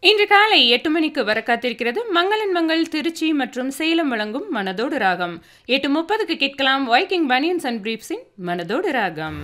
இன்று காலை எட்டு மணிக்கு வர காத்திருக்கிறது மங்களன் மங்கள் திருச்சி மற்றும் சேலம் வழங்கும் மனதோடு ராகம் எட்டு முப்பதுக்கு கேட்கலாம் வைக்கிங் பனியன்ஸ் அண்ட் பிரீப்ஸின் மனதோடு ராகம்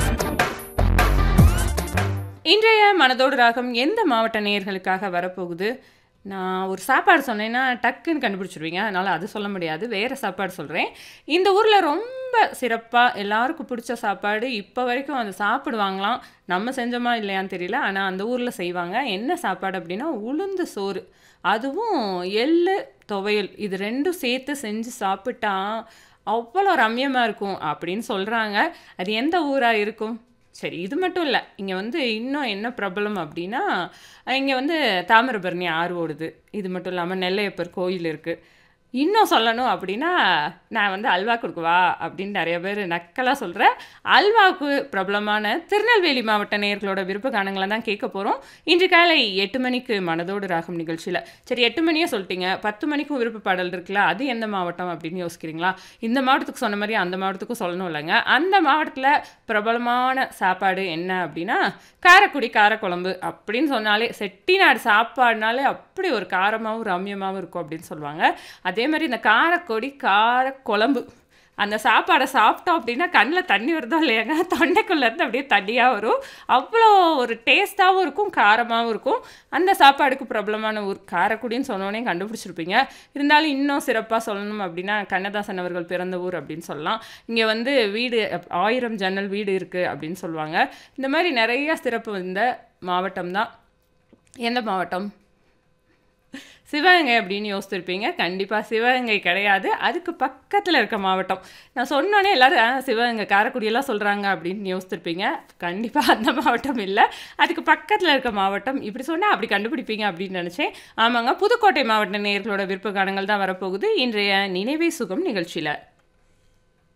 இன்றைய மனதோடு ராகம் எந்த மாவட்ட நேயர்களுக்காக வரப்போகுது நான் ஒரு சாப்பாடு சொன்னேன்னா டக்குன்னு கண்டுபிடிச்சிருவீங்க அதனால் அது சொல்ல முடியாது வேறு சாப்பாடு சொல்கிறேன் இந்த ஊரில் ரொம்ப சிறப்பாக எல்லாருக்கும் பிடிச்ச சாப்பாடு இப்போ வரைக்கும் அதை சாப்பிடுவாங்களாம் நம்ம செஞ்சோமா இல்லையான்னு தெரியல ஆனால் அந்த ஊரில் செய்வாங்க என்ன சாப்பாடு அப்படின்னா உளுந்து சோறு அதுவும் எள்ளு துவையல் இது ரெண்டும் சேர்த்து செஞ்சு சாப்பிட்டா அவ்வளோ ரம்யமாக இருக்கும் அப்படின்னு சொல்கிறாங்க அது எந்த ஊராக இருக்கும் சரி இது மட்டும் இல்லை இங்கே வந்து இன்னும் என்ன பிரபலம் அப்படின்னா இங்கே வந்து தாமிரபரணி ஆறு ஓடுது இது மட்டும் இல்லாமல் நெல்லையப்பர் கோயில் இருக்குது இன்னும் சொல்லணும் அப்படின்னா நான் வந்து அல்வா கொடுக்குவா அப்படின்னு நிறைய பேர் நக்கலாக சொல்கிறேன் அல்வாவுக்கு பிரபலமான திருநெல்வேலி மாவட்ட நேயர்களோட விருப்ப கானங்களை தான் கேட்க போகிறோம் இன்று காலை எட்டு மணிக்கு மனதோடு ராகம் நிகழ்ச்சியில் சரி எட்டு மணியே சொல்லிட்டீங்க பத்து மணிக்கும் விருப்ப பாடல் இருக்குல்ல அது எந்த மாவட்டம் அப்படின்னு யோசிக்கிறீங்களா இந்த மாவட்டத்துக்கு சொன்ன மாதிரி அந்த மாவட்டத்துக்கும் சொல்லணும் இல்லைங்க அந்த மாவட்டத்தில் பிரபலமான சாப்பாடு என்ன அப்படின்னா காரக்குடி காரக்குழம்பு அப்படின்னு சொன்னாலே செட்டிநாடு சாப்பாடுனாலே அப்படி ஒரு காரமாகவும் ரம்யமாகவும் இருக்கும் அப்படின்னு சொல்லுவாங்க அதே மாதிரி இந்த காரக்கொடி காரக்குழம்பு அந்த சாப்பாடை சாப்பிட்டோம் அப்படின்னா கண்ணில் தண்ணி வருதோ இல்லையாங்க தொண்டைக்குள்ளேருந்து அப்படியே தண்ணியாக வரும் அவ்வளோ ஒரு டேஸ்ட்டாகவும் இருக்கும் காரமாகவும் இருக்கும் அந்த சாப்பாடுக்கு பிரபலமான ஊர் காரக்குடின்னு சொன்னோன்னே கண்டுபிடிச்சிருப்பீங்க இருந்தாலும் இன்னும் சிறப்பாக சொல்லணும் அப்படின்னா கண்ணதாசன் அவர்கள் பிறந்த ஊர் அப்படின்னு சொல்லலாம் இங்கே வந்து வீடு ஆயிரம் ஜன்னல் வீடு இருக்குது அப்படின்னு சொல்லுவாங்க இந்த மாதிரி நிறைய சிறப்பு இந்த மாவட்டம் தான் எந்த மாவட்டம் சிவகங்கை அப்படின்னு யோசிச்சிருப்பீங்க கண்டிப்பாக சிவகங்கை கிடையாது அதுக்கு பக்கத்தில் இருக்க மாவட்டம் நான் சொன்னோன்னே எல்லோரும் "ஆ, சிவகங்கை காரைக்குடியெல்லாம் சொல்கிறாங்க அப்படின்னு யோசிச்சிருப்பீங்க கண்டிப்பாக அந்த மாவட்டம் இல்லை அதுக்கு பக்கத்தில் இருக்க மாவட்டம் இப்படி சொன்னால் அப்படி கண்டுபிடிப்பீங்க அப்படின்னு நினச்சேன் ஆமாங்க புதுக்கோட்டை மாவட்ட நேயர்களோட விருப்ப கானங்கள் தான் வரப்போகுது இன்றைய நினைவே சுகம் நிகழ்ச்சியில்